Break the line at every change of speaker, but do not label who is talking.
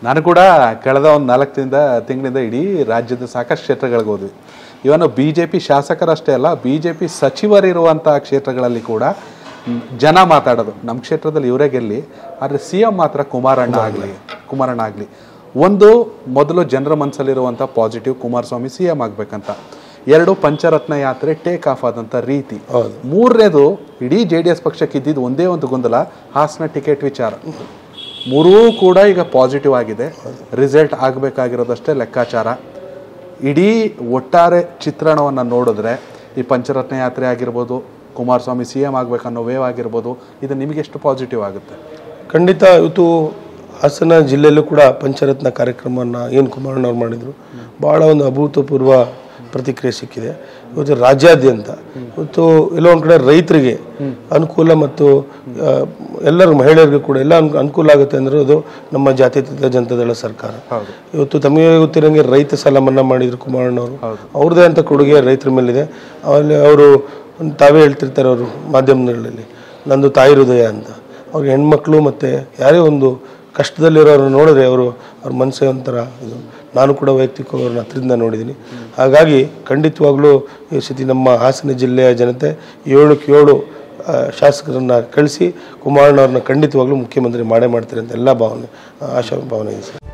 ನಾನು ಕೂಡ ಕಳೆದ ಒಂದು ನಾಲ್ಕರಿಂದ ತಿಂಗಳಿಂದ ಇಡೀ ರಾಜ್ಯದ ಸಾಕಷ್ಟು ಕ್ಷೇತ್ರಗಳಿಗೆ ಹೋದ್ವಿ ಇವನು ಬಿ ಜೆ ಪಿ ಶಾಸಕರಷ್ಟೇ ಅಲ್ಲ ಬಿ ಜೆ ಪಿ ಸಚಿವರಿರುವಂಥ ಕ್ಷೇತ್ರಗಳಲ್ಲಿ ಕೂಡ ಮ್, ಜನ ಮಾತಾಡೋದು ನಮ್ಮ ಕ್ಷೇತ್ರದಲ್ಲಿ ಇವರೇ ಗೆಲ್ಲಿ ಆದರೆ ಸಿ ಎಂ ಮಾತ್ರ ಕುಮಾರಣ್ಣ ಆಗಲಿ ಕುಮಾರಣ್ಣ ಆಗಲಿ ಒಂದು ಮೊದಲು ಜನರ ಮನಸ್ಸಲ್ಲಿರುವಂಥ ಪಾಸಿಟಿವ್ ಕುಮಾರಸ್ವಾಮಿ ಸಿ ಎಂ ಆಗಬೇಕಂತ ಎರಡು ಪಂಚರತ್ನ ಯಾತ್ರೆ ಟೇಕ್ ಆಫ್ ಆದಂಥ ರೀತಿ ಮೂರನೇದು ಇಡೀ ಜೆ ಡಿ ಎಸ್ ಪಕ್ಷಕ್ಕೆ ಇದ್ದಿದ್ದು ಒಂದೇ ಒಂದು ಗೊಂದಲ ಹಾಸನ ಟಿಕೆಟ್ ವಿಚಾರ ಮೂರೂ ಕೂಡ ಈಗ ಪಾಸಿಟಿವ್ ಆಗಿದೆ ರಿಸಲ್ಟ್ ಆಗಬೇಕಾಗಿರೋದಷ್ಟೇ ಲೆಕ್ಕಾಚಾರ ಇಡೀ ಒಟ್ಟಾರೆ ಚಿತ್ರಣವನ್ನು ನೋಡಿದ್ರೆ ಈ ಪಂಚರತ್ನ ಯಾತ್ರೆ ಆಗಿರ್ಬೋದು ಕುಮಾರಸ್ವಾಮಿ ಸಿ ಎಂ ಆಗಬೇಕನ್ನೋ ವೇವ್ ಆಗಿರ್ಬೋದು ಇದು ನಿಮಗೆ ಎಷ್ಟು ಪಾಸಿಟಿವ್ ಆಗುತ್ತೆ
ಖಂಡಿತ ಇವತ್ತು ಹಾಸನ ಜಿಲ್ಲೆಯಲ್ಲೂ ಕೂಡ ಪಂಚರತ್ನ ಕಾರ್ಯಕ್ರಮವನ್ನು ಏನು ಕುಮಾರಣ್ಣವ್ರು ಮಾಡಿದರು ಭಾಳ ಒಂದು ಅಭೂತಪೂರ್ವ ಪ್ರತಿಕ್ರಿಯೆ ಸಿಕ್ಕಿದೆ ಇವತ್ತು ರಾಜ್ಯಾದ್ಯಂತ ಇವತ್ತು ಎಲ್ಲೋ ಒಂದು ಕಡೆ ರೈತರಿಗೆ ಅನುಕೂಲ ಮತ್ತು ಆ, ಎಲ್ಲರ ಮಹಿಳೆಯರಿಗೂ ಕೂಡ ಎಲ್ಲ ಅನು- ಅನುಕೂಲ ಆಗುತ್ತೆ ಅಂದ್ರೆ ಅದು ನಮ್ಮ ಜಾತ್ಯತೀತ ಜನತಾದಳ ಸರ್ಕಾರ ಇವತ್ತು ತಮಗೆ ಗೊತ್ತಿರೋಂಗೆ ರೈತ ಸಾಲ ಮನ್ನಾ ಮಾಡಿದ್ರು ಕುಮಾರಣ್ಣವರು ಅವ್ರದ್ದೇ ಅಂತ ಕೊಡುಗೆ ರೈತರ ಮೇಲಿದೆ ಆಮೇಲೆ ಅವರು ತಾವೇ ಹೇಳ್ತಿರ್ತಾರೆ ಅವರು ಮಾಧ್ಯಮಗಳಲ್ಲಿ ನಂದು ತಾಯಿ ಹೃದಯ ಅಂತ ಅವ್ರಿಗೆ ಹೆಣ್ಮಕ್ಳು ಮತ್ತು ಯಾರೇ ಒಂದು ಕಷ್ಟದಲ್ಲಿರೋರು ನೋಡಿದ್ರೆ ಅವರು ಅವ್ರ ಮನಸ್ಸೇ ಒಂಥರ ಇದು ನಾನು ಕೂಡ ವೈಯಕ್ತಿಕವಾಗಿ ಅವ್ರನ್ನ ಹತ್ರದಿಂದ ನೋಡಿದ್ದೀನಿ ಹಾಗಾಗಿ ಖಂಡಿತವಾಗ್ಲೂ ಈ ಸತಿ ನಮ್ಮ ಹಾಸನ ಜಿಲ್ಲೆಯ ಜನತೆ ಏಳಕ್ಕೆ ಏಳು ಆ, ಶಾಸಕರನ್ನ ಕಳಿಸಿ ಕುಮಾರಣ್ಣವ್ರನ್ನ ಖಂಡಿತವಾಗ್ಲೂ ಮುಖ್ಯಮಂತ್ರಿ ಮಾಡೇ ಮಾಡ್ತಾರೆ ಅಂತ ಎಲ್ಲ ಭಾವನೆ ಆಶಾ ಭಾವನೆ ಇದೆ ಸರ್